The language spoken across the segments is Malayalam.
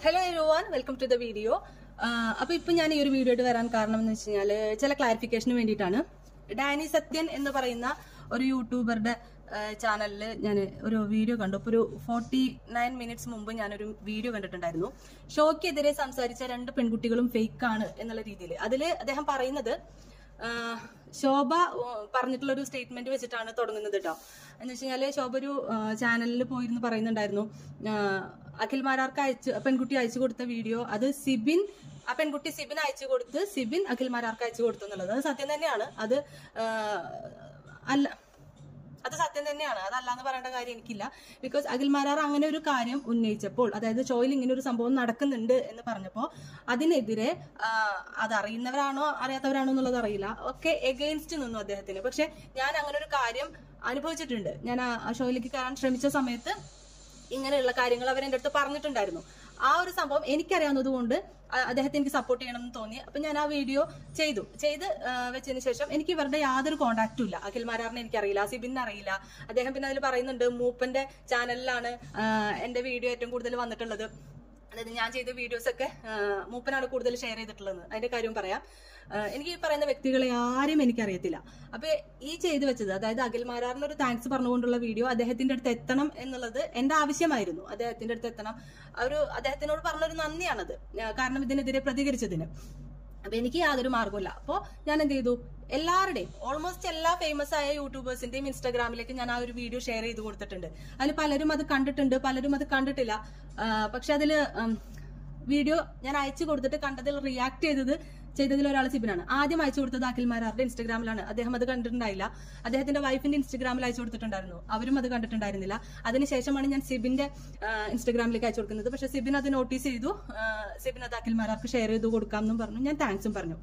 hello everyone welcome to the video അപ്പൊ ഇപ്പൊ ഞാൻ ഈ ഒരു വീഡിയോ ആയിട്ട് വരാൻ കാരണം എന്ന് വെച്ച് കഴിഞ്ഞാല് ചില ക്ലാരിഫിക്കേഷന് വേണ്ടിയിട്ടാണ് ഡാനി സത്യൻ എന്ന് പറയുന്ന ഒരു യൂട്യൂബറുടെ ചാനലിൽ ഞാൻ ഒരു വീഡിയോ കണ്ടു അപ്പൊ ഒരു ഫോർട്ടി നയൻ മിനിറ്റ്സ് മുമ്പ് ഞാനൊരു വീഡിയോ കണ്ടിട്ടുണ്ടായിരുന്നു ഷോയ്ക്കെതിരെ സംസാരിച്ച രണ്ട് പെൺകുട്ടികളും ഫേക്ക് ആണ് എന്നുള്ള രീതിയിൽ അതിൽ അദ്ദേഹം പറയുന്നത് ആഹ് ശോഭ ഉം, പറഞ്ഞിട്ടുള്ള ഒരു സ്റ്റേറ്റ്മെന്റ് വെച്ചിട്ടാണ് തുടങ്ങുന്നത് കേട്ടോ എന്ന് വെച്ച് കഴിഞ്ഞാല് ശോഭ ഒരു ചാനലിൽ പോയിരുന്ന് പറയുന്നുണ്ടായിരുന്നു ആഹ് അഖിൽ മാരാർക്ക് അയച്ചു പെൺകുട്ടി അയച്ചു കൊടുത്ത വീഡിയോ അത് സിബിൻ ആ പെൺകുട്ടി സിബിൻ അയച്ചു കൊടുത്ത് സിബിൻ അഖിൽ മാരാർക്ക് അയച്ചു കൊടുത്തു എന്നുള്ളത് അത് സത്യം തന്നെയാണ് അത് ആഹ് അല്ല അത് സത്യം തന്നെയാണ് അതല്ലാന്ന് പറയേണ്ട കാര്യം എനിക്കില്ല ബിക്കോസ് അഖിൽ മാരാർ അങ്ങനെ ഒരു കാര്യം ഉന്നയിച്ചപ്പോൾ അതായത് ഷോയിൽ ഇങ്ങനെ ഒരു സംഭവം നടക്കുന്നുണ്ട് എന്ന് പറഞ്ഞപ്പോൾ അതിനെതിരെ ആ, അത് അറിയുന്നവരാണോ അറിയാത്തവരാണോ എന്നുള്ളത് അറിയില്ല ഒക്കെ എഗെയിൻസ്റ്റ് നിന്നു അദ്ദേഹത്തിന് പക്ഷെ ഞാൻ അങ്ങനെ ഒരു കാര്യം അനുഭവിച്ചിട്ടുണ്ട് ഞാൻ ആ ആ ഷോയിലേക്ക് കയറാൻ ശ്രമിച്ച സമയത്ത് ഇങ്ങനെയുള്ള കാര്യങ്ങൾ അവർ എൻ്റെ അടുത്ത് പറഞ്ഞിട്ടുണ്ടായിരുന്നു ആ ഒരു സംഭവം എനിക്കറിയാവുന്നത് കൊണ്ട് അ- അദ്ദേഹത്തെ എനിക്ക് സപ്പോർട്ട് ചെയ്യണമെന്ന് തോന്നി അപ്പൊ ഞാൻ ആ വീഡിയോ ചെയ്തു ചെയ്ത് ആ, വെച്ചതിന് ശേഷം എനിക്ക് ഇവരുടെ യാതൊരു കോണ്ടാക്റ്റും ഇല്ല അഖിൽ മാരാറിനെ എനിക്കറിയില്ല സിബിൻ അറിയില്ല അദ്ദേഹം പിന്നെ അതിൽ പറയുന്നുണ്ട് മൂപ്പന്റെ ചാനലിലാണ് ആ, എന്റെ വീഡിയോ ഏറ്റവും കൂടുതൽ വന്നിട്ടുള്ളത് അതായത് ഞാൻ ചെയ്ത വീഡിയോസ് ഒക്കെ ആ, മൂപ്പനാണ് കൂടുതൽ ഷെയർ ചെയ്തിട്ടുള്ളത് അതിന്റെ കാര്യം പറയാം ആ, എനിക്ക് ഈ പറയുന്ന വ്യക്തികളെ ആരും എനിക്കറിയത്തില്ല അപ്പൊ ഈ ചെയ്തു വെച്ചത് അതായത് അഖിൽ മാരാറിന് ഒരു താങ്ക്സ് പറഞ്ഞുകൊണ്ടുള്ള വീഡിയോ അദ്ദേഹത്തിന്റെ അടുത്ത് എത്തണം എന്നുള്ളത് എന്റെ ആവശ്യമായിരുന്നു അദ്ദേഹത്തിന്റെ അടുത്ത് എത്തണം ആ ഒരു അദ്ദേഹത്തിനോട് പറഞ്ഞൊരു നന്ദിയാണത് ആ, കാരണം ഇതിനെതിരെ പ്രതികരിച്ചതിന് അപ്പൊ എനിക്ക് യാതൊരു മാർഗമില്ല അപ്പോ ഞാൻ എന്ത് ചെയ്തു എല്ലാവരുടെയും ഓൾമോസ്റ്റ് എല്ലാ ഫേമസ് ആയ യൂട്യൂബേഴ്സിന്റെയും ഇൻസ്റ്റാഗ്രാമിലേക്ക് ഞാൻ ആ ഒരു വീഡിയോ ഷെയർ ചെയ്ത് കൊടുത്തിട്ടുണ്ട് അതിൽ പലരും അത് കണ്ടിട്ടുണ്ട് പലരും അത് കണ്ടിട്ടില്ല ആ, പക്ഷെ അതില് ഉം, വീഡിയോ ഞാൻ അയച്ചു കൊടുത്തിട്ട് കണ്ടതിൽ റിയാക്ട് ചെയ്തത് ചെയ്തതിൽ ഒരാൾ സിബിനാണ് ആദ്യം അയച്ചു കൊടുത്തത് അഖിൽ മാരാറുടെ ഇൻസ്റ്റാഗ്രാമിലാണ് അദ്ദേഹം അത് കണ്ടിട്ടുണ്ടായില്ല അദ്ദേഹത്തിന്റെ വൈഫിന്റെ ഇൻസ്റ്റാഗ്രാമിൽ അയച്ചു കൊടുത്തിട്ടുണ്ടായിരുന്നു അവരും അത് കണ്ടിട്ടുണ്ടായിരുന്നില്ല അതിനുശേഷമാണ് ഞാൻ സിബിന്റെ ആ, ഇൻസ്റ്റാഗ്രാമിലേക്ക് അയച്ചു കൊടുക്കുന്നത് പക്ഷെ സിബിൻ അത് നോട്ടീസ് ചെയ്തു ആ, സിബിൻ അത് അഖിൽ മാരാർക്ക് ഷെയർ ചെയ്ത് കൊടുക്കാം എന്നും പറഞ്ഞു ഞാൻ താങ്ക്സും പറഞ്ഞു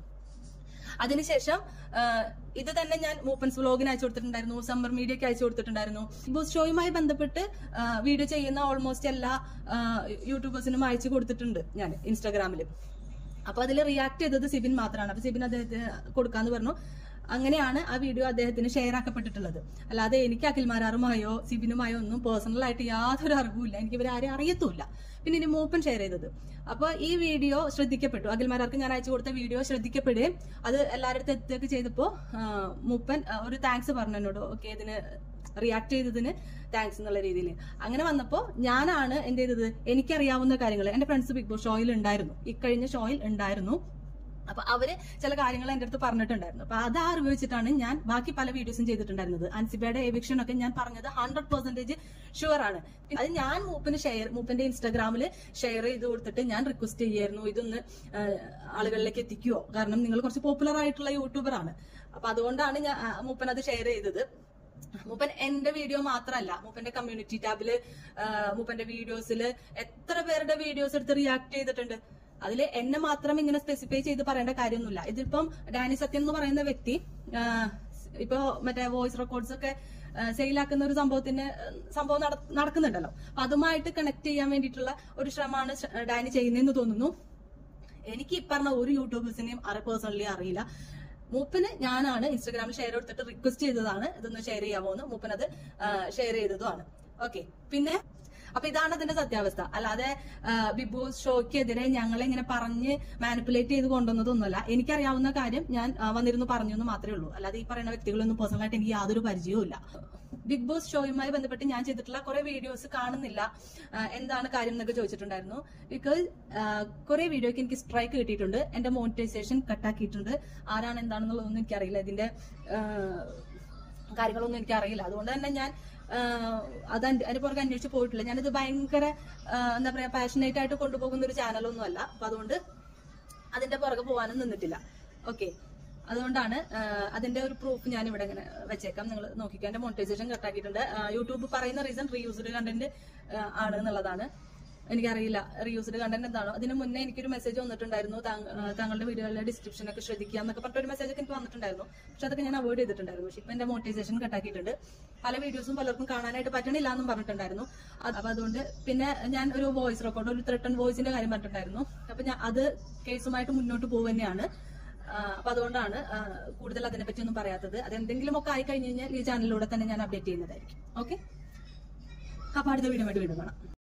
അതിനുശേഷം ആ, ഇത് തന്നെ ഞാൻ മൂപ്പൻസ് വ്ലോഗിന് അയച്ചു കൊടുത്തിട്ടുണ്ടായിരുന്നു സമ്മർ മീഡിയക്ക് അയച്ചു കൊടുത്തിട്ടുണ്ടായിരുന്നു ബോസ് ഷോയുമായി ബന്ധപ്പെട്ട് ആ, വീഡിയോ ചെയ്യുന്ന ഓൾമോസ്റ്റ് എല്ലാ ആ, യൂട്യൂബേഴ്സിനും അയച്ചു കൊടുത്തിട്ടുണ്ട് ഞാൻ ഇൻസ്റ്റാഗ്രാമിൽ അപ്പൊ അതിൽ റിയാക്ട് ചെയ്തത് സിബിൻ മാത്രമാണ് അപ്പൊ സിബിൻ അദ്ദേഹത്തിന് കൊടുക്കാന്ന് പറഞ്ഞു അങ്ങനെയാണ് ആ വീഡിയോ അദ്ദേഹത്തിന് ഷെയർ ആക്കപ്പെട്ടിട്ടുള്ളത് അല്ലാതെ എനിക്ക് അഖിൽമാരാറുമായോ സിബിനുമായോ ഒന്നും പേഴ്സണൽ ആയിട്ട് യാതൊരു അറിവുമില്ല എനിക്ക് ഇവരെ ആരെയും അറിയത്തുമില്ല പിന്നെ ഇനി മൂപ്പൻ ഷെയർ ചെയ്തത് അപ്പൊ ഈ വീഡിയോ ശ്രദ്ധിക്കപ്പെട്ടു അഖിൽമാരാർക്ക് ഞാൻ അയച്ചു കൊടുത്ത വീഡിയോ ശ്രദ്ധിക്കപ്പെടുകയും അത് എല്ലാവരുടെ എത്തുകയൊക്കെ ചെയ്തപ്പോ ആ, മൂപ്പൻ ആ, ഒരു താങ്ക്സ് പറഞ്ഞു എന്നോട് ഓക്കെ ഇതിന് റിയാക്ട് ചെയ്തതിന് താങ്ക്സ് എന്നുള്ള രീതിയിൽ അങ്ങനെ വന്നപ്പോ ഞാനാണ് എന്ത് ചെയ്തത് എനിക്കറിയാവുന്ന കാര്യങ്ങൾ എന്റെ ഫ്രണ്ട്സ് ബിഗ് ബോസ് ഷോയിൽ ഉണ്ടായിരുന്നു ഇക്കഴിഞ്ഞ ഷോയിൽ ഉണ്ടായിരുന്നു അപ്പൊ അവര് ചില കാര്യങ്ങൾ എന്റെ അടുത്ത് പറഞ്ഞിട്ടുണ്ടായിരുന്നു അപ്പൊ അത് ആ അറിവ് വെച്ചിട്ടാണ് ഞാൻ ബാക്കി പല വീഡിയോസും ചെയ്തിട്ടുണ്ടായിരുന്നത് അൻസിബയുടെ എവിക്ഷൻ ഒക്കെ ഞാൻ പറഞ്ഞത് ഹൺഡ്രഡ് പെർസെന്റേജ് ഷുവർ ആണ് അത് ഞാൻ മൂപ്പിന് ഷെയർ മൂപ്പിന്റെ ഇൻസ്റ്റാഗ്രാമിൽ ഷെയർ ചെയ്ത് കൊടുത്തിട്ട് ഞാൻ റിക്വസ്റ്റ് ചെയ്യായിരുന്നു ഇതൊന്ന് ആ, ആളുകളിലേക്ക് എത്തിക്കുവോ കാരണം നിങ്ങൾ കുറച്ച് പോപ്പുലർ ആയിട്ടുള്ള യൂട്യൂബർ ആണ് അപ്പൊ അതുകൊണ്ടാണ് ഞാൻ ആ, മൂപ്പൻ അത് ഷെയർ ചെയ്തത് മൂപ്പൻ എന്റെ വീഡിയോ മാത്രമല്ല മൂപ്പന്റെ കമ്മ്യൂണിറ്റി ടാബില് ആ, മൂപ്പന്റെ വീഡിയോസില് എത്ര പേരുടെ വീഡിയോസ് എടുത്ത് റിയാക്ട് ചെയ്തിട്ടുണ്ട് അതിൽ എന്നെ മാത്രം ഇങ്ങനെ സ്പെസിഫൈ ചെയ്ത് പറയേണ്ട കാര്യമൊന്നുമില്ല ഇതിപ്പം ഡാനി സത്യൻ എന്ന് പറയുന്ന വ്യക്തി ആ, ഇപ്പൊ മറ്റേ വോയിസ് റെക്കോർഡ്സ് ഒക്കെ സെയിലാക്കുന്ന ഒരു സംഭവത്തിന് ആ, സംഭവം നട- നടക്കുന്നുണ്ടല്ലോ അപ്പൊ അതുമായിട്ട് കണക്ട് ചെയ്യാൻ വേണ്ടിയിട്ടുള്ള ഒരു ശ്രമമാണ് ശ്ര- ഡാനി ചെയ്യുന്നതെന്ന് തോന്നുന്നു എനിക്ക് ഈ പറഞ്ഞ ഒരു യൂട്യൂബേഴ്സിനെയും പേഴ്സണലി അറിയില്ല മൂപ്പന് ഞാനാണ് ഇൻസ്റ്റാഗ്രാമിൽ ഷെയർ കൊടുത്തിട്ട് റിക്വസ്റ്റ് ചെയ്തതാണ് ഇതൊന്ന് ഷെയർ ചെയ്യാമോ എന്ന് മൂപ്പൻ അത് ഷെയർ ചെയ്തതുമാണ് ഓക്കെ പിന്നെ അപ്പൊ ഇതാണ് അതിന്റെ സത്യാവസ്ഥ അല്ലാതെ ആ, ബിഗ് ബോസ് ഷോയ്ക്കെതിരെ ഞങ്ങളെ ഇങ്ങനെ പറഞ്ഞ് മാനിപ്പുലേറ്റ് ചെയ്ത് കൊണ്ടുവന്നതൊന്നുമല്ല എനിക്കറിയാവുന്ന കാര്യം ഞാൻ ആ, വന്നിരുന്നു പറഞ്ഞു എന്ന് മാത്രമേ ഉള്ളൂ അല്ലാതെ ഈ പറയുന്ന വ്യക്തികളൊന്നും പേഴ്സണലായിട്ട് എനിക്ക് യാതൊരു പരിചയവും ഇല്ല ബിഗ് ബോസ് ഷോയുമായി ബന്ധപ്പെട്ട് ഞാൻ ചെയ്തിട്ടുള്ള കുറെ വീഡിയോസ് കാണുന്നില്ല ആ, എന്താണ് കാര്യം എന്നൊക്കെ ചോദിച്ചിട്ടുണ്ടായിരുന്നു ബിക്കോസ് കുറെ വീഡിയോക്ക് എനിക്ക് സ്ട്രൈക്ക് കിട്ടിയിട്ടുണ്ട് എന്റെ മോണിറ്റൈസേഷൻ കട്ടാക്കിയിട്ടുണ്ട് ആരാണ് എന്താണെന്നുള്ളതൊന്നും എനിക്കറിയില്ല ഇതിന്റെ ആ, കാര്യങ്ങളൊന്നും എനിക്കറിയില്ല അതുകൊണ്ട് തന്നെ ഞാൻ ആ, അത് അന്വ- അതിന്റെ പുറകെ അന്വേഷിച്ച് പോയിട്ടില്ല ഞാനിത് ഭയങ്കര ആ, എന്താ പറയാ പാഷനേറ്റ് ആയിട്ട് കൊണ്ടുപോകുന്ന ഒരു ചാനലൊന്നും അല്ല അപ്പൊ അതുകൊണ്ട് അതിന്റെ പുറകെ പോകാനും നിന്നിട്ടില്ല ഓക്കെ അതുകൊണ്ടാണ് ആ, അതിന്റെ ഒരു പ്രൂഫ് ഞാൻ ഇവിടെ ഇങ്ങനെ വെച്ചേക്കാം നിങ്ങൾ നോക്കിക്കാൻ എന്റെ മോണിറ്റൈസേഷൻ കട്ടാക്കിയിട്ടുണ്ട് ആ, യൂട്യൂബ് പറയുന്ന റീസൺ റീയൂസ്ഡ് കണ്ടന്റ് ആണ് എന്നുള്ളതാണ് എനിക്കറിയില്ല റീയൂസ്ഡ് കണ്ടന്റ് എന്താണോ അതിന് മുന്നേ എനിക്കൊരു മെസ്സേജ് വന്നിട്ടുണ്ടായിരുന്നു താങ്ക- ആ, താങ്കളുടെ വീഡിയോയിലെ ഡിസ്ക്രിപ്ഷൻ ഒക്കെ ശ്രദ്ധിക്കുക എന്നൊക്കെ പറഞ്ഞിട്ട് ഒരു മെസ്സേജ് ഒക്കെ എനിക്ക് വന്നിട്ടുണ്ടായിരുന്നു പക്ഷെ അതൊക്കെ ഞാൻ അവോയ്ഡ് ചെയ്തിട്ടുണ്ടായിരുന്നു പക്ഷെ ഇപ്പൊ എന്റെ മോണിറ്റൈസേഷൻ കട്ടാക്കിയിട്ടുണ്ട് പല വീഡിയോസും പലർക്കും കാണാനായിട്ട് പറ്റണില്ല എന്നും പറഞ്ഞിട്ടുണ്ടായിരുന്നു അത് അപ്പൊ അതുകൊണ്ട് പിന്നെ ഞാൻ ഒരു വോയിസ് റെക്കോർഡ് ഒരു ത്രെട്ടൺ വോയിസിന്റെ കാര്യം പറഞ്ഞിട്ടുണ്ടായിരുന്നു അപ്പൊ ഞാൻ അത് കേസുമായിട്ട് മുന്നോട്ട് പോകുക തന്നെയാണ് ആ, അപ്പൊ അതുകൊണ്ടാണ് ആ, കൂടുതൽ അതിനെ പറ്റി ഒന്നും പറയാത്തത് അതെന്തെങ്കിലും ഒക്കെ ആയി കഴിഞ്ഞ് കഴിഞ്ഞാൽ ഈ ചാനലിലൂടെ തന്നെ ഞാൻ അപ്ഡേറ്റ് ചെയ്യുന്നതായിരിക്കും ഓക്കെ അപ്പൊ അടുത്ത വീഡിയോ ആയിട്ട് വീണ്ടും കാണാം